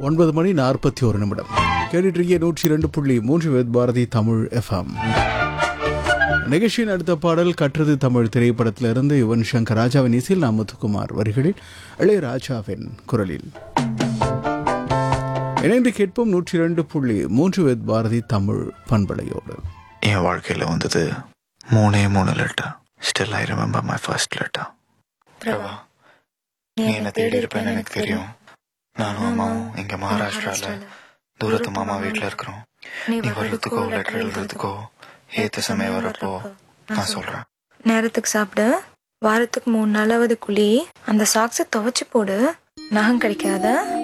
ஒன்பது மணி நாற்பத்தி ஒரு நிமிடம் கேட்டுட்டு இருக்கீங்க நூற்றி ரெண்டு புள்ளி மூன்று வேத் பாரதி தமிழ் எஃப்எம் நிகழ்ச்சியின் அடுத்த பாடல் கற்றது தமிழ் திரைப்படத்திலிருந்து யுவன் சங்கர் ராஜாவின் இசையில் நான் முத்துக்குமார் வரிகளில் இளையராஜாவின் குரலில் இணைந்து கேட்போம் நூற்றி ரெண்டு புள்ளி மூன்று வேத் பாரதி தமிழ் பண்பலையோடு என் வாழ்க்கையில் வந்தது மூணே மூணு letter still I remember my first letter Prabha நீ என்ன தேடி இருப்பேன்னு எனக்கு தெரியும் நானும் அம்மாவும் இங்க மகாராஷ்டிரால தூரத்து மாமா வீட்டில் இருக்கிறோம் நீ வர்றதுக்கோ லெட்டர் எழுதுறதுக்கோ ஏத்த சமயம் வரப்போ நான் சொல்றேன் நேரத்துக்கு சாப்பிடு வாரத்துக்கு மூணு நாளாவது குழி அந்த சாக்ஸை துவைச்சு போடு நகம் கிடைக்காத